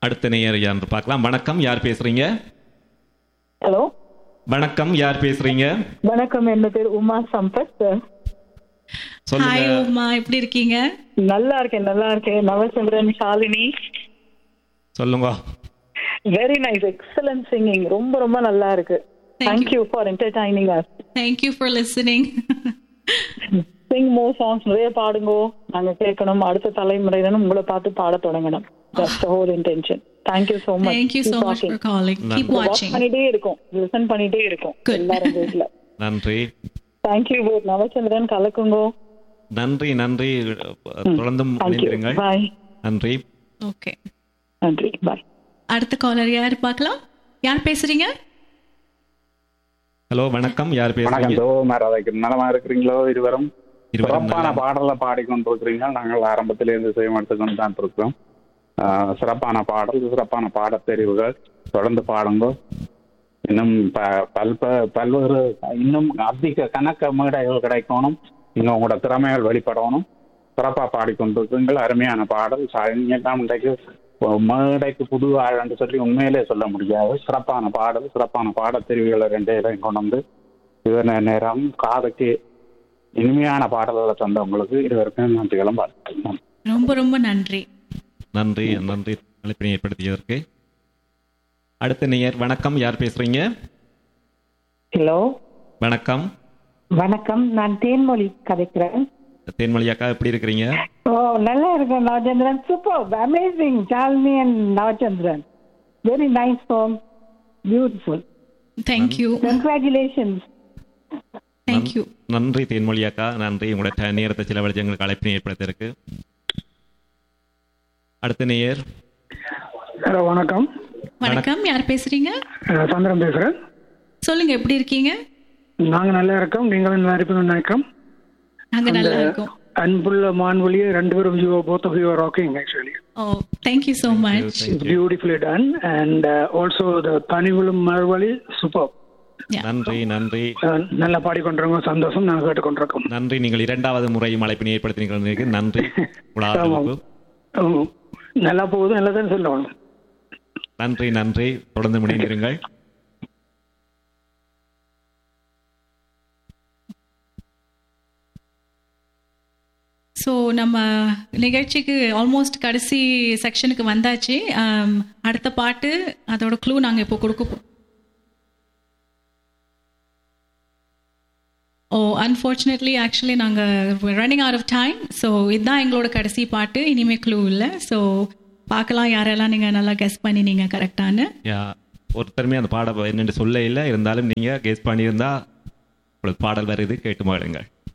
அடுத்த நேயர் யார் பார்க்கலாம் வணக்கம் யார் பேசுறீங்க ஹலோ வணக்கம் யார் பேசுறீங்க வணக்கம் என்ன பேர் உமா சம்பத் சொல்லுங்க ஹாய் உமா எப்படி இருக்கீங்க நல்லா இருக்கேன் நல்லா இருக்கேன் நவச்சந்திரன் ஷாலினி சொல்லுங்க வெரி நைஸ் எக்ஸலன்ட் சிங்கிங் ரொம்ப ரொம்ப நல்லா இருக்கு thank you for entertaining us thank you for listening sing more songs நிறைய பாடுங்கோ நாங்க கேட்கணும் அடுத்த தலைமுறையினரும் உங்களை பார்த்து பாட தொடங்கணும் that's whole intention thank you so much thank you so much for calling keep வாட்சிங் பண்ணிட்டே இருக்கும் லிசன் பண்ணிட்டே இருக்கும் Good. எல்லாரும் வீட்ல நன்றி தேங்க்யூ போத் நவச்சந்திரன் கலக்குங்கோ நன்றி நன்றி தொடர்ந்தும் தேங்க்யூ இணைந்திருங்கள் பாய் நன்றி ஓகே நன்றி பாய் அடுத்த காலர் யார் பார்க்கலாம் யார் பேசுறீங்க ஹலோ வணக்கம் யார் வணக்கம் பேசுறீங்க தோமாராதைக்கு நலமா இருக்கிறீங்களோ இருவரும் இருவரும் சிறப்பான நலம். பாடலை பாடிக்கொண்டிருக்கிறீங்க நாங்கள் ஆரம்பத்திலிருந்து செய்ய எடுத்துக்கொண்டு தான் இருக்கிறோம் ஆஹ் சிறப்பான பாடல் சிறப்பான பாடத்தெரிவுகள் தொடர்ந்து பாடுங்க இன்னும் ப- பல்ப பல்வேறு இன்னும் அதிக கணக்க மேடைகள் கிடைக்கணும் இன்னும் உங்களோட திறமைகள் வெளிப்படணும் சிறப்பா பாடிக்கொண்டிருக்கீங்கள் அருமையான பாடல் எல்லாம் இன்றைக்கு மேடைக்கு புது ஆழன்னு சொல்லி உண்மையிலே சொல்ல முடியாது சிறப்பான பாடல் சிறப்பான பாடத்தெரிவுகளை ரெண்டு இடம் கொண்டு வந்து இவர நேரம் காதுக்கு இனிமையான பாடல்களை தந்தவங்களுக்கு இருவருக்கும் நன்றிகளும் வாழ்த்துக்கள் ரொம்ப ரொம்ப நன்றி நன்றி நன்றி அழைப்பினை ஏற்படுத்தியதற்கு அடுத்த நேயர் வணக்கம் யார் பேசுறீங்க ஹலோ வணக்கம் வணக்கம் நான் தேன்மொழி கதைக்கிறேன் தேன்மொழி அக்கா எப்படி இருக்கிறீங்க ஓ நல்லா இருக்கேன் Navachandran super amazing Salmi and Navachandran very nice song beautiful thank you congratulations thank you நன்றி தேன்மொழி அக்கா நன்றி உங்களோட ட- நேரத்தை செலவழிச்சு எங்களுக்கு அழைப்பினை ஏற்படுத்தியிருக்கு அடுத்த நேயர் ஹலோ வணக்கம் வணக்கம் யார் பேசுறீங்க அஹ் சந்திரன் பேசுறேன் சொல்லுங்க எப்படி இருக்கீங்க நாங்க நல்லா இருக்கோம் நீங்களும் நல்லா இருப்பீங்கன்னு நினைக்கிறோம் நாங்க நல்லா இருக்கோம் அன்புள்ள மான்வழியை ரெண்டு பேரும் you both of you rocking actually ஓ thank you so much it's beautifully done and also the பனிவுளும் மறுவழி சூப்பர் நன்றி நன்றி நல்லா பாடிக்கொண்டிருக்கோம் சந்தோஷம் நாங்கள் கேட்டுக்கொண்டிருக்கோம் நன்றி நீங்கள் இரண்டாவது முறையும் அழைப்பினை ஏற்படுத்தினீர்கள் நன்றி உங்கள் ஆதரவுக்கு. ஆமாம். நல்லா போகுது நல்லா தான் சொல்லுவாங்க நன்றி நன்றி தொடர்ந்து முனைந்திருங்கள் ஸோ நம்ம நிகழ்ச்சிக்கு ஆல்மோஸ்ட் கடைசி செக்ஷனுக்கு வந்தாச்சு ஆம், அடுத்த பாட்டு அதோட க்ளூ நாங்கள் இப்போ கொடுக்க போ- ஓ அன்ஃபார்ச்சுனேட்லி ஆக்சுவலி நாங்கள் running out of time so இதுதான் எங்களோட கடைசி பாட்டு இனிமே க்ளூ இல்லை ஸோ பார்க்கலாம் யாரெல்லாம் நீங்கள் நல்லா கெஸ் பண்ணி நீங்கள் கரெக்டானு யா ஒருத்தருமே அந்த பாட என்னென்று சொல்ல இல்லை இருந்தாலும் நீங்கள் கெஸ் பண்ணியிருந்தா உங்களுக்கு பாடல் வருது கேட்டு மகிழுங்கள்